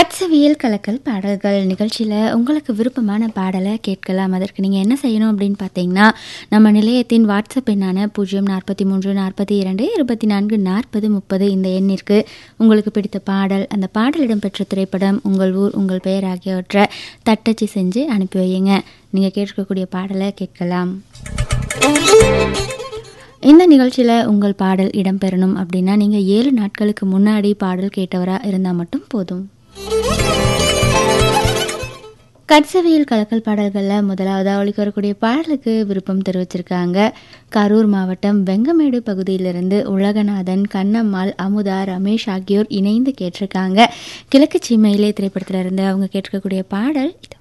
கட்சவியல் கலக்கல் பாடல்கள் நிகழ்ச்சியில் உங்களுக்கு விருப்பமான பாடலை கேட்கலாம் அதற்கு நீங்கள் என்ன செய்யணும் அப்படின்னு பார்த்தீங்கன்னா நம்ம நிலையத்தின் வாட்ஸ்அப் எண்ணான பூஜ்ஜியம் நாற்பத்தி மூன்று நாற்பத்தி இரண்டு இருபத்தி நான்கு நாற்பது முப்பது இந்த எண்ணிற்கு உங்களுக்கு பிடித்த பாடல் அந்த பாடல் இடம்பெற்ற திரைப்படம் உங்கள் ஊர் உங்கள் பெயர் ஆகியவற்றை தட்டச்சு செஞ்சு அனுப்பி வையுங்க நீங்கள் கேட்கக்கூடிய பாடலை கேட்கலாம் இந்த நிகழ்ச்சியில் உங்கள் பாடல் இடம்பெறணும் அப்படின்னா நீங்கள் ஏழு நாட்களுக்கு முன்னாடி பாடல் கேட்டவராக இருந்தால் மட்டும் போதும் கட்சவியல் கலக்கல் பாடல்களில் முதலாவதாக ஒழிக்க வரக்கூடிய பாடலுக்கு விருப்பம் தெரிவிச்சிருக்காங்க கரூர் மாவட்டம் வெங்கமேடு பகுதியிலிருந்து உலகநாதன் கண்ணம்மாள் அமுதா ரமேஷ் ஆகியோர் இணைந்து கேட்டிருக்காங்க கிழக்கு சீமையிலே திரைப்படத்தில் இருந்து அவங்க கேட்டிருக்கக்கூடிய பாடல்